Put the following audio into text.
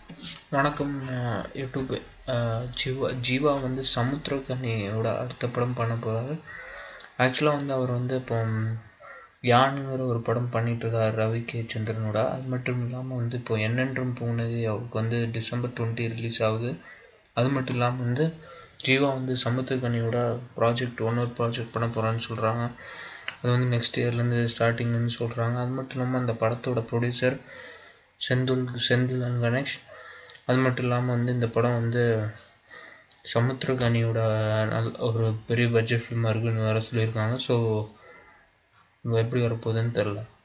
வணக்கம் அஹ் யூடியூப் அஹ் ஜீவா ஜீவா வந்து சமுத்திரக்கனியோட அடுத்த படம் பண்ண போகிறாரு ஆக்சுவலாக வந்து அவர் வந்து இப்போ யானுங்கிற ஒரு படம் பண்ணிட்டு இருக்காரு ரவி கே சந்திரனோட அது மட்டும் இல்லாமல் வந்து இப்போ என்னென்றும் பூனது அவருக்கு வந்து டிசம்பர் டுவெண்ட்டி ரிலீஸ் ஆகுது அது மட்டும் இல்லாமல் வந்து ஜீவா வந்து சமுத்திரக்கனியோட ப்ராஜெக்ட் ஒன்னொரு ப்ராஜெக்ட் பண்ண போகிறான்னு சொல்கிறாங்க அது வந்து நெக்ஸ்ட் இயர்லேருந்து ஸ்டார்டிங்லேருந்து சொல்கிறாங்க அது மட்டும் இல்லாமல் அந்த படத்தோட ப்ரொடியூசர் செந்தில் செந்தில் அண்ட் கணேஷ் அது மட்டும் இல்லாமல் வந்து இந்த படம் வந்து சமுத்திரகனியோட நல் ஒரு பெரிய பட்ஜெட் ஃபிலிமாக இருக்குன்னு வேறு சொல்லியிருக்காங்க ஸோ எப்படி வரப்போகுதுன்னு தெரில